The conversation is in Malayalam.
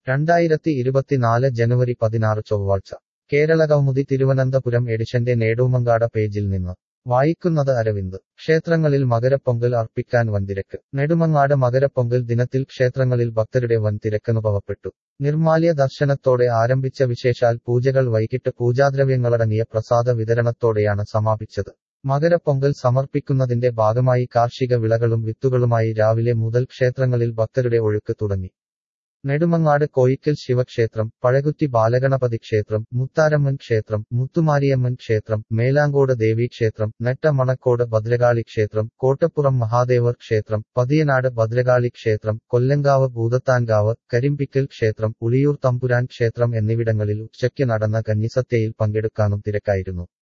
രണ്ടായിരത്തി ഇരുപത്തിനാല് ജനുവരി പതിനാറ് ചൊവ്വാഴ്ച കേരള കൗമുദി തിരുവനന്തപുരം എഡിഷന്റെ നേടൂമങ്കാട പേജിൽ നിന്ന് വായിക്കുന്നത് അരവിന്ദ് ക്ഷേത്രങ്ങളിൽ മകരപ്പൊങ്കൽ അർപ്പിക്കാൻ വൻതിരക്ക് നെടുമങ്ങാട് മകരപ്പൊങ്കൽ ദിനത്തിൽ ക്ഷേത്രങ്ങളിൽ ഭക്തരുടെ വൻ തിരക്കനുഭവപ്പെട്ടു നിർമാല്യ ദർശനത്തോടെ ആരംഭിച്ച വിശേഷാൽ പൂജകൾ വൈകിട്ട് പൂജാദ്രവ്യങ്ങളടങ്ങിയ പ്രസാദ വിതരണത്തോടെയാണ് സമാപിച്ചത് മകരപ്പൊങ്കൽ സമർപ്പിക്കുന്നതിന്റെ ഭാഗമായി കാർഷിക വിളകളും വിത്തുകളുമായി രാവിലെ മുതൽ ക്ഷേത്രങ്ങളിൽ ഭക്തരുടെ ഒഴുക്ക് തുടങ്ങി നെടുമങ്ങാട് കോയിക്കൽ ശിവക്ഷേത്രം പഴകുറ്റി ബാലഗണപതി ക്ഷേത്രം മുത്താരമ്മൻ ക്ഷേത്രം മുത്തുമാരിയമ്മൻ ക്ഷേത്രം മേലാങ്കോട് ദേവീക്ഷേത്രം നെട്ട മണക്കോട് ഭദ്രകാളി ക്ഷേത്രം കോട്ടപ്പുറം മഹാദേവർ ക്ഷേത്രം പതിയനാട് ഭദ്രകാളി ക്ഷേത്രം കൊല്ലങ്കാവ് ഭൂതത്താൻകാവ് കരിമ്പിക്കൽ ക്ഷേത്രം ഉളിയൂർ തമ്പുരാൻ ക്ഷേത്രം എന്നിവിടങ്ങളിൽ ഉച്ചയ്ക്ക് നടന്ന കന്നിസത്യയിൽ പങ്കെടുക്കാനും തിരക്കായിരുന്നു